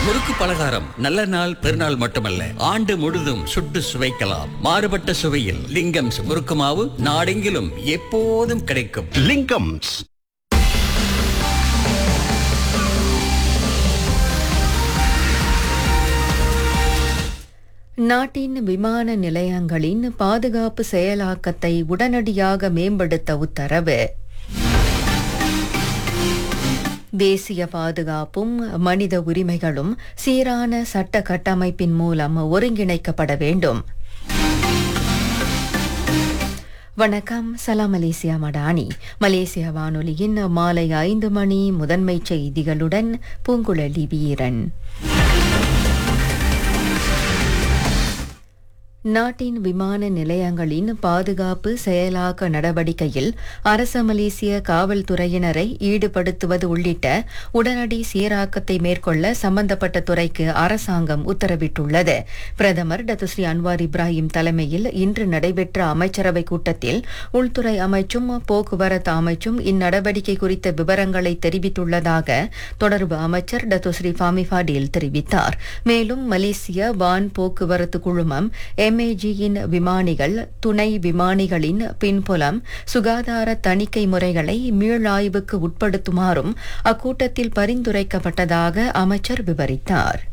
முறுக்கு பலகாரம் நல்ல நாள் பெருநாள் மட்டுமல்ல ஆண்டு முழுதும் சுட்டு சுவைக்கலாம் மாறுபட்ட சுவையில் லிங்கம்ஸ் முறுக்கு மாவு நாடெங்கிலும் எப்போதும் கிடைக்கும் லிங்கம்ஸ் நாட்டின் விமான நிலையங்களின் பாதுகாப்பு செயலாக்கத்தை உடனடியாக மேம்படுத்த உத்தரவு தேசிய பாதுகாப்பும் மனித உரிமைகளும் சீரான சட்ட கட்டமைப்பின் மூலம் ஒருங்கிணைக்கப்பட வேண்டும் வணக்கம் சலாம் மலேசியா மடானி மலேசியா வானொலியின் மாலை ஐந்து மணி முதன்மை செய்திகளுடன் பூங்குழலி வீரன் நாட்டின் விமான நிலையங்களின் பாதுகாப்பு செயலாக்க நடவடிக்கையில் அரச மலேசிய காவல்துறையினரை ஈடுபடுத்துவது உள்ளிட்ட உடனடி சீராக்கத்தை மேற்கொள்ள சம்பந்தப்பட்ட துறைக்கு அரசாங்கம் உத்தரவிட்டுள்ளது பிரதமர் டத்துஸ்ரீ அன்வார் இப்ராஹிம் தலைமையில் இன்று நடைபெற்ற அமைச்சரவை கூட்டத்தில் உள்துறை அமைச்சும் போக்குவரத்து அமைச்சும் இந்நடவடிக்கை குறித்த விவரங்களை தெரிவித்துள்ளதாக தொடர்பு அமைச்சர் டத்துஸ்ரீ ஃபாமி ஃபாடில் தெரிவித்தார் மேலும் மலேசிய வான் போக்குவரத்து குழுமம் எம்ஏஜியின் விமானிகள் துணை விமானிகளின் பின்புலம் சுகாதார தணிக்கை முறைகளை மீளாய்வுக்கு உட்படுத்துமாறும் அக்கூட்டத்தில் பரிந்துரைக்கப்பட்டதாக அமைச்சர் விவரித்தார்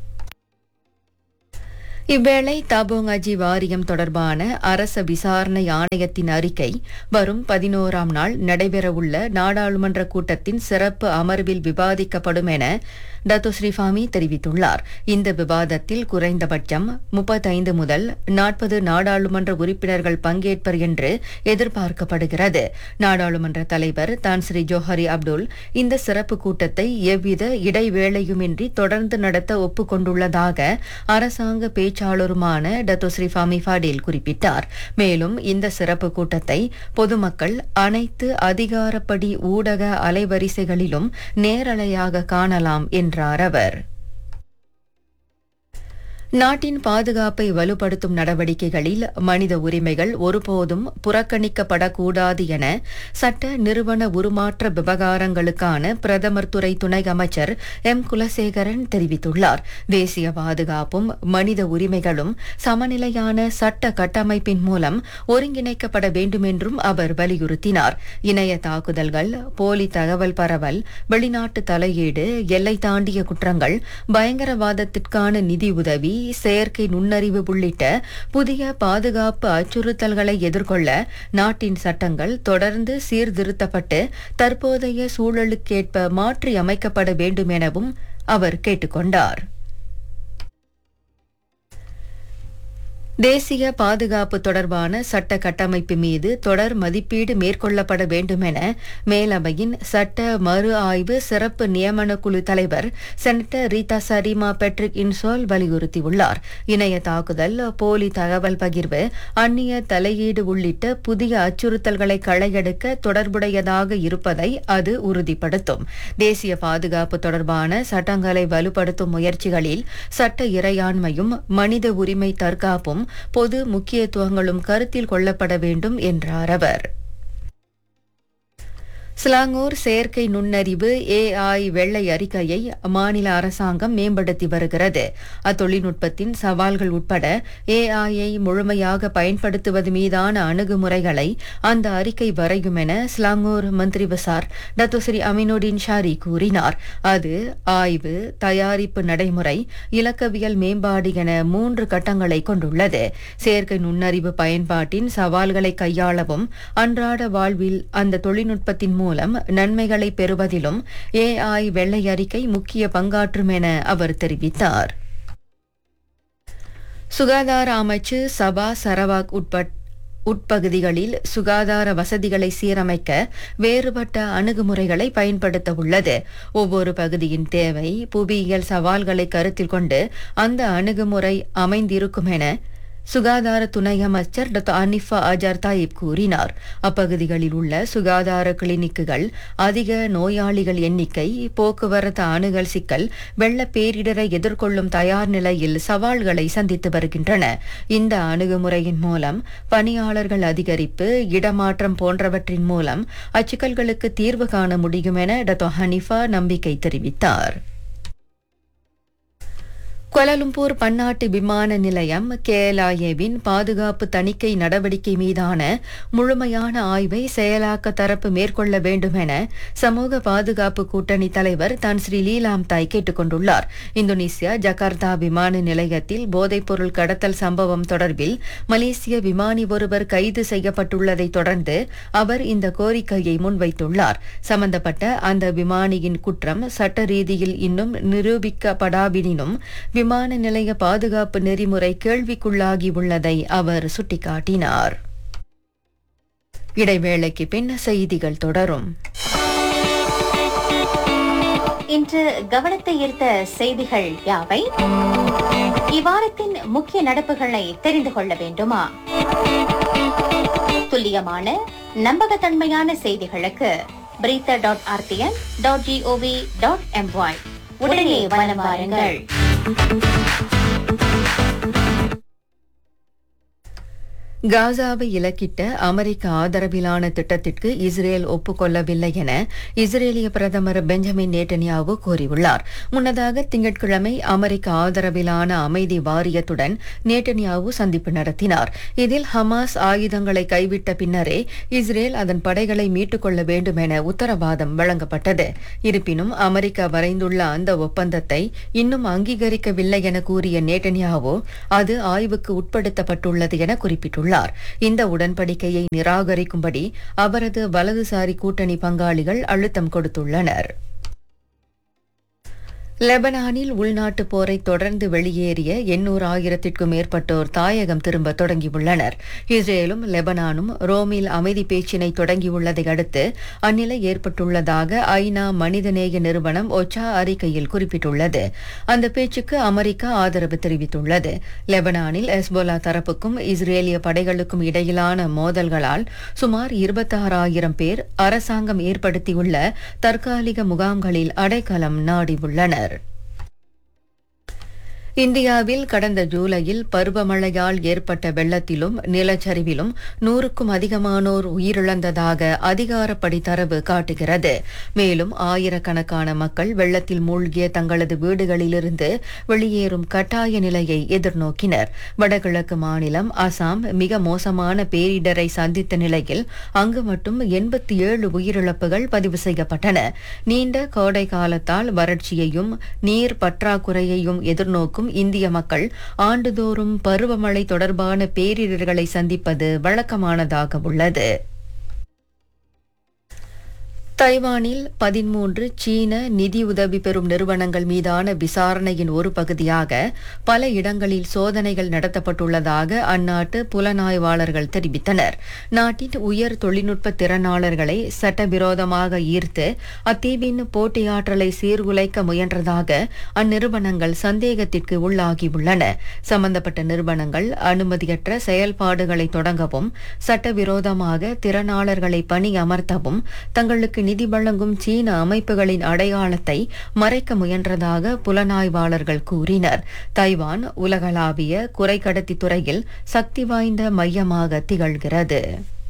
இவ்வேளை தாபோங் அஜி வாரியம் தொடர்பான அரச விசாரணை ஆணையத்தின் அறிக்கை வரும் பதினோராம் நாள் நடைபெறவுள்ள நாடாளுமன்ற கூட்டத்தின் சிறப்பு அமர்வில் விவாதிக்கப்படும் என டத்து ஸ்ரீஃபாமி தெரிவித்துள்ளார் இந்த விவாதத்தில் குறைந்தபட்சம் முப்பத்தைந்து முதல் நாற்பது நாடாளுமன்ற உறுப்பினர்கள் பங்கேற்பர் என்று எதிர்பார்க்கப்படுகிறது நாடாளுமன்ற தலைவர் தான் ஸ்ரீ ஜோஹரி அப்துல் இந்த சிறப்பு கூட்டத்தை எவ்வித இடைவேளையுமின்றி தொடர்ந்து நடத்த ஒப்புக்கொண்டுள்ளதாக அரசாங்க பேச்சாளருமான டத்தோ ஸ்ரீ ஃபாமி ஃபாடில் குறிப்பிட்டார் மேலும் இந்த சிறப்பு கூட்டத்தை பொதுமக்கள் அனைத்து அதிகாரப்படி ஊடக அலைவரிசைகளிலும் நேரலையாக காணலாம் என்றார் அவர் நாட்டின் பாதுகாப்பை வலுப்படுத்தும் நடவடிக்கைகளில் மனித உரிமைகள் ஒருபோதும் புறக்கணிக்கப்படக்கூடாது என சட்ட நிறுவன உருமாற்ற விவகாரங்களுக்கான பிரதமர் துறை துணை அமைச்சர் எம் குலசேகரன் தெரிவித்துள்ளார் தேசிய பாதுகாப்பும் மனித உரிமைகளும் சமநிலையான சட்ட கட்டமைப்பின் மூலம் ஒருங்கிணைக்கப்பட வேண்டும் என்றும் அவர் வலியுறுத்தினார் இணைய தாக்குதல்கள் போலி தகவல் பரவல் வெளிநாட்டு தலையீடு எல்லை தாண்டிய குற்றங்கள் பயங்கரவாதத்திற்கான நிதியுதவி செயற்கை நுண்ணறிவு உள்ளிட்ட புதிய பாதுகாப்பு அச்சுறுத்தல்களை எதிர்கொள்ள நாட்டின் சட்டங்கள் தொடர்ந்து சீர்திருத்தப்பட்டு தற்போதைய சூழலுக்கேற்ப மாற்றி அமைக்கப்பட வேண்டும் எனவும் அவர் கேட்டுக்கொண்டார் தேசிய பாதுகாப்பு தொடர்பான சட்ட கட்டமைப்பு மீது தொடர் மதிப்பீடு மேற்கொள்ளப்பட வேண்டும் என மேலவையின் சட்ட மறு ஆய்வு சிறப்பு நியமன குழு தலைவர் செனட்டர் ரீதா சரிமா பெட்ரிக் இன்சோல் வலியுறுத்தியுள்ளார் இணைய தாக்குதல் போலி தகவல் பகிர்வு அந்நிய தலையீடு உள்ளிட்ட புதிய அச்சுறுத்தல்களை களையெடுக்க தொடர்புடையதாக இருப்பதை அது உறுதிப்படுத்தும் தேசிய பாதுகாப்பு தொடர்பான சட்டங்களை வலுப்படுத்தும் முயற்சிகளில் சட்ட இறையாண்மையும் மனித உரிமை தற்காப்பும் பொது முக்கியத்துவங்களும் கருத்தில் கொள்ளப்பட வேண்டும் என்றார் அவர் ஸ்லாங்கூர் செயற்கை நுண்ணறிவு ஏஐ வெள்ளை அறிக்கையை மாநில அரசாங்கம் மேம்படுத்தி வருகிறது அத்தொழில்நுட்பத்தின் சவால்கள் உட்பட ஏஐயை முழுமையாக பயன்படுத்துவது மீதான அணுகுமுறைகளை அந்த அறிக்கை வரையும் என ஸ்லாங்கூர் மந்திரி பசார் டத்துஸ்ரீ அமினுடின் ஷாரி கூறினார் அது ஆய்வு தயாரிப்பு நடைமுறை இலக்கவியல் மேம்பாடு என மூன்று கட்டங்களை கொண்டுள்ளது செயற்கை நுண்ணறிவு பயன்பாட்டின் சவால்களை கையாளவும் அன்றாட வாழ்வில் அந்த தொழில்நுட்பத்தின் மூலம் நன்மைகளை பெறுவதிலும் ஏஐ வெள்ளை அறிக்கை முக்கிய பங்காற்றும் என அவர் தெரிவித்தார் சுகாதார அமைச்சு சபா சரவாக் உட்பட் உட்பகுதிகளில் சுகாதார வசதிகளை சீரமைக்க வேறுபட்ட அணுகுமுறைகளை பயன்படுத்த உள்ளது ஒவ்வொரு பகுதியின் தேவை புவியியல் சவால்களை கருத்தில் கொண்டு அந்த அணுகுமுறை அமைந்திருக்கும் என சுகாதார துணை அமைச்சர் டாக்டர் அனிஃபா அஜார் தாயிப் கூறினார் அப்பகுதிகளில் உள்ள சுகாதார கிளினிக்குகள் அதிக நோயாளிகள் எண்ணிக்கை போக்குவரத்து அணுகல் சிக்கல் வெள்ள பேரிடரை எதிர்கொள்ளும் தயார் நிலையில் சவால்களை சந்தித்து வருகின்றன இந்த அணுகுமுறையின் மூலம் பணியாளர்கள் அதிகரிப்பு இடமாற்றம் போன்றவற்றின் மூலம் அச்சிக்கல்களுக்கு தீர்வு காண முடியும் என டாக்டர் ஹனிஃபா நம்பிக்கை தெரிவித்தார் கோலாலும்பூர் பன்னாட்டு விமான நிலையம் கேஎல்ஐஏவின் பாதுகாப்பு தணிக்கை நடவடிக்கை மீதான முழுமையான ஆய்வை செயலாக்க தரப்பு மேற்கொள்ள வேண்டும் என சமூக பாதுகாப்பு கூட்டணி தலைவர் தான் ஸ்ரீ லீலாம் தாய் கேட்டுக் கொண்டுள்ளார் இந்தோனேசியா ஜகார்த்தா விமான நிலையத்தில் போதைப்பொருள் கடத்தல் சம்பவம் தொடர்பில் மலேசிய விமானி ஒருவர் கைது செய்யப்பட்டுள்ளதை தொடர்ந்து அவர் இந்த கோரிக்கையை முன்வைத்துள்ளார் சம்பந்தப்பட்ட அந்த விமானியின் குற்றம் சட்ட ரீதியில் இன்னும் நிரூபிக்கப்படாவிடினும் விமான நிலைய பாதுகாப்பு நெறிமுறை கேள்விக்குள்ளாகி உள்ளதை அவர் சுட்டிக்காட்டினார் இடைவேளைக்கு பின் செய்திகள் தொடரும் இன்று கவனத்தை ஈர்த்த செய்திகள் யாவை இவ்வாரத்தின் முக்கிய நடப்புகளை தெரிந்து கொள்ள வேண்டுமா துல்லியமான நம்பகத்தன்மையான செய்திகளுக்கு Berita dot RTM dot GOV dot MY உடனே வலம் வாருங்கள் காசாவை இலக்கிட்ட அமெரிக்க ஆதரவிலான திட்டத்திற்கு இஸ்ரேல் ஒப்புக்கொள்ளவில்லை என இஸ்ரேலிய பிரதமர் பெஞ்சமின் நேட்டன்யாவு கூறியுள்ளார் முன்னதாக திங்கட்கிழமை அமெரிக்க ஆதரவிலான அமைதி வாரியத்துடன் நேட்டன்யாவு சந்திப்பு நடத்தினார் இதில் ஹமாஸ் ஆயுதங்களை கைவிட்ட பின்னரே இஸ்ரேல் அதன் படைகளை மீட்டுக் கொள்ள வேண்டும் என உத்தரவாதம் வழங்கப்பட்டது இருப்பினும் அமெரிக்கா வரைந்துள்ள அந்த ஒப்பந்தத்தை இன்னும் அங்கீகரிக்கவில்லை என கூறிய நேட்டன்யாவு அது ஆய்வுக்கு உட்படுத்தப்பட்டுள்ளது என குறிப்பிட்டுள்ளார் உள்ளார் இந்த உடன்படிக்கையை நிராகரிக்கும்படி அவரது வலதுசாரி கூட்டணி பங்காளிகள் அழுத்தம் கொடுத்துள்ளனர் லெபனானில் உள்நாட்டு போரை தொடர்ந்து வெளியேறிய எண்ணூறு ஆயிரத்திற்கும் மேற்பட்டோர் தாயகம் திரும்ப தொடங்கியுள்ளனர் இஸ்ரேலும் லெபனானும் ரோமில் அமைதி பேச்சினை தொடங்கியுள்ளதை அடுத்து அந்நிலை ஏற்பட்டுள்ளதாக ஐநா மனிதநேய நிறுவனம் ஒச்சா அறிக்கையில் குறிப்பிட்டுள்ளது அந்த பேச்சுக்கு அமெரிக்கா ஆதரவு தெரிவித்துள்ளது லெபனானில் எஸ்போலா தரப்புக்கும் இஸ்ரேலிய படைகளுக்கும் இடையிலான மோதல்களால் சுமார் இருபத்தாறாயிரம் பேர் அரசாங்கம் ஏற்படுத்தியுள்ள தற்காலிக முகாம்களில் அடைக்கலம் நாடியுள்ளனர் இந்தியாவில் கடந்த ஜூலையில் பருவமழையால் ஏற்பட்ட வெள்ளத்திலும் நிலச்சரிவிலும் நூறுக்கும் அதிகமானோர் உயிரிழந்ததாக அதிகாரப்படி தரவு காட்டுகிறது மேலும் ஆயிரக்கணக்கான மக்கள் வெள்ளத்தில் மூழ்கிய தங்களது வீடுகளிலிருந்து வெளியேறும் கட்டாய நிலையை எதிர்நோக்கினர் வடகிழக்கு மாநிலம் அசாம் மிக மோசமான பேரிடரை சந்தித்த நிலையில் அங்கு மட்டும் எண்பத்தி ஏழு உயிரிழப்புகள் பதிவு செய்யப்பட்டன நீண்ட கோடை காலத்தால் வறட்சியையும் நீர் பற்றாக்குறையையும் எதிர்நோக்கும் இந்திய மக்கள் ஆண்டுதோறும் பருவமழை தொடர்பான பேரிடர்களை சந்திப்பது வழக்கமானதாக உள்ளது தைவானில் பதிமூன்று சீன நிதியுதவி பெறும் நிறுவனங்கள் மீதான விசாரணையின் ஒரு பகுதியாக பல இடங்களில் சோதனைகள் நடத்தப்பட்டுள்ளதாக அந்நாட்டு புலனாய்வாளர்கள் தெரிவித்தனர் நாட்டின் உயர் தொழில்நுட்ப திறனாளர்களை சட்டவிரோதமாக ஈர்த்து அத்தீவின் போட்டியாற்றலை சீர்குலைக்க முயன்றதாக அந்நிறுவனங்கள் சந்தேகத்திற்கு உள்ளாகியுள்ளன சம்பந்தப்பட்ட நிறுவனங்கள் அனுமதியற்ற செயல்பாடுகளை தொடங்கவும் சட்டவிரோதமாக திறனாளர்களை பணி அமர்த்தவும் தங்களுக்கு நிதி வழங்கும் சீன அமைப்புகளின் அடையாளத்தை மறைக்க முயன்றதாக புலனாய்வாளர்கள் கூறினர் தைவான் உலகளாவிய குறைக்கடத்தி துறையில் சக்தி வாய்ந்த மையமாக திகழ்கிறது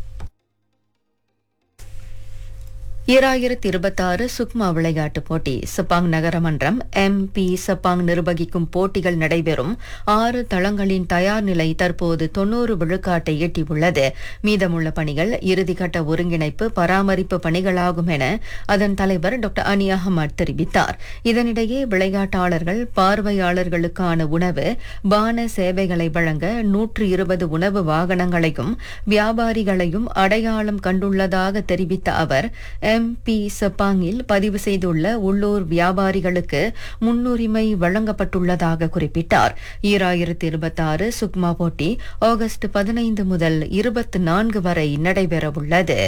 ஈராயிரத்தி இருபத்தாறு சுக்மா விளையாட்டுப் போட்டி சப்பாங் நகரமன்றம் எம் பி சப்பாங் நிர்வகிக்கும் போட்டிகள் நடைபெறும் ஆறு தளங்களின் தயார் நிலை தற்போது தொன்னூறு விழுக்காட்டை எட்டியுள்ளது மீதமுள்ள பணிகள் இறுதிக்கட்ட ஒருங்கிணைப்பு பராமரிப்பு பணிகளாகும் என அதன் தலைவர் டாக்டர் அனி அகமட் தெரிவித்தார் இதனிடையே விளையாட்டாளர்கள் பார்வையாளர்களுக்கான உணவு பான சேவைகளை வழங்க நூற்று இருபது உணவு வாகனங்களையும் வியாபாரிகளையும் அடையாளம் கண்டுள்ளதாக தெரிவித்த அவர் எம் பி சப்பாங்கில் பதிவு செய்துள்ள உள்ளூர் வியாபாரிகளுக்கு முன்னுரிமை வழங்கப்பட்டுள்ளதாக குறிப்பிட்டார் ஈராயிரத்தி இருபத்தாறு சுக்மா போட்டி ஆகஸ்ட் பதினைந்து முதல் இருபத்தி நான்கு வரை நடைபெறவுள்ளது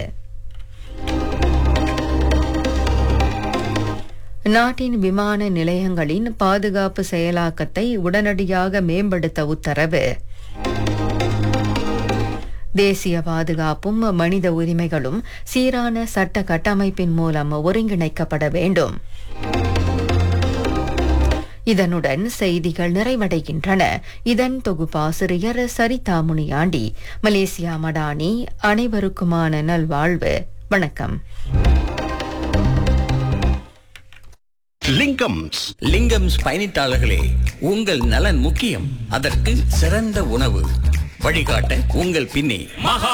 நாட்டின் விமான நிலையங்களின் பாதுகாப்பு செயலாக்கத்தை உடனடியாக மேம்படுத்த உத்தரவு தேசிய பாதுகாப்பும் மனித உரிமைகளும் சீரான சட்ட கட்டமைப்பின் மூலம் ஒருங்கிணைக்கப்பட வேண்டும் இதனுடன் செய்திகள் நிறைவடைகின்றன இதன் தொகுப்பாசிரியர் சரிதா முனியாண்டி மலேசியா மடானி அனைவருக்குமான நல்வாழ்வு வணக்கம் லிங்கம்ஸ் லிங்கம்ஸ் பயணித்தாளர்களே உங்கள் நலன் முக்கியம் அதற்கு சிறந்த உணவு வழிகாட்ட உங்கள் பின்னே